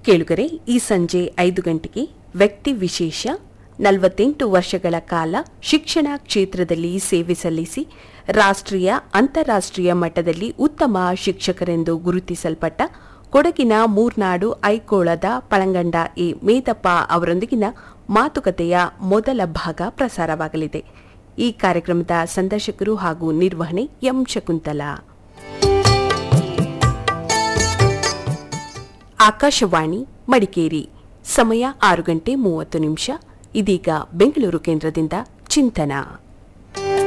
ಕೇಳುಗರೆ ಈ ಸಂಜೆ ಐದು ಗಂಟೆಗೆ ವ್ಯಕ್ತಿ ವಿಶೇಷ ನಲವತ್ತೆಂಟು ವರ್ಷಗಳ ಕಾಲ ಶಿಕ್ಷಣ ಕ್ಷೇತ್ರದಲ್ಲಿ ಸೇವೆ ಸಲ್ಲಿಸಿ ರಾಷ್ಟ್ರೀಯ ಅಂತಾರಾಷ್ಟ್ರೀಯ ಮಟ್ಟದಲ್ಲಿ ಉತ್ತಮ ಶಿಕ್ಷಕರೆಂದು ಗುರುತಿಸಲ್ಪಟ್ಟ ಕೊಡಗಿನ ಮೂರ್ನಾಡು ಐಕೋಳದ ಪಳಂಗಂಡ ಎ ಮೇದಪ್ಪ ಅವರೊಂದಿಗಿನ ಮಾತುಕತೆಯ ಮೊದಲ ಭಾಗ ಪ್ರಸಾರವಾಗಲಿದೆ ಈ ಕಾರ್ಯಕ್ರಮದ ಸಂದರ್ಶಕರು ಹಾಗೂ ನಿರ್ವಹಣೆ ಎಂ ಶಕುಂತಲಾ ಆಕಾಶವಾಣಿ ಮಡಿಕೇರಿ ಸಮಯ ಆರು ಗಂಟೆ ಮೂವತ್ತು ನಿಮಿಷ ಇದೀಗ ಬೆಂಗಳೂರು ಕೇಂದ್ರದಿಂದ ಚಿಂತನ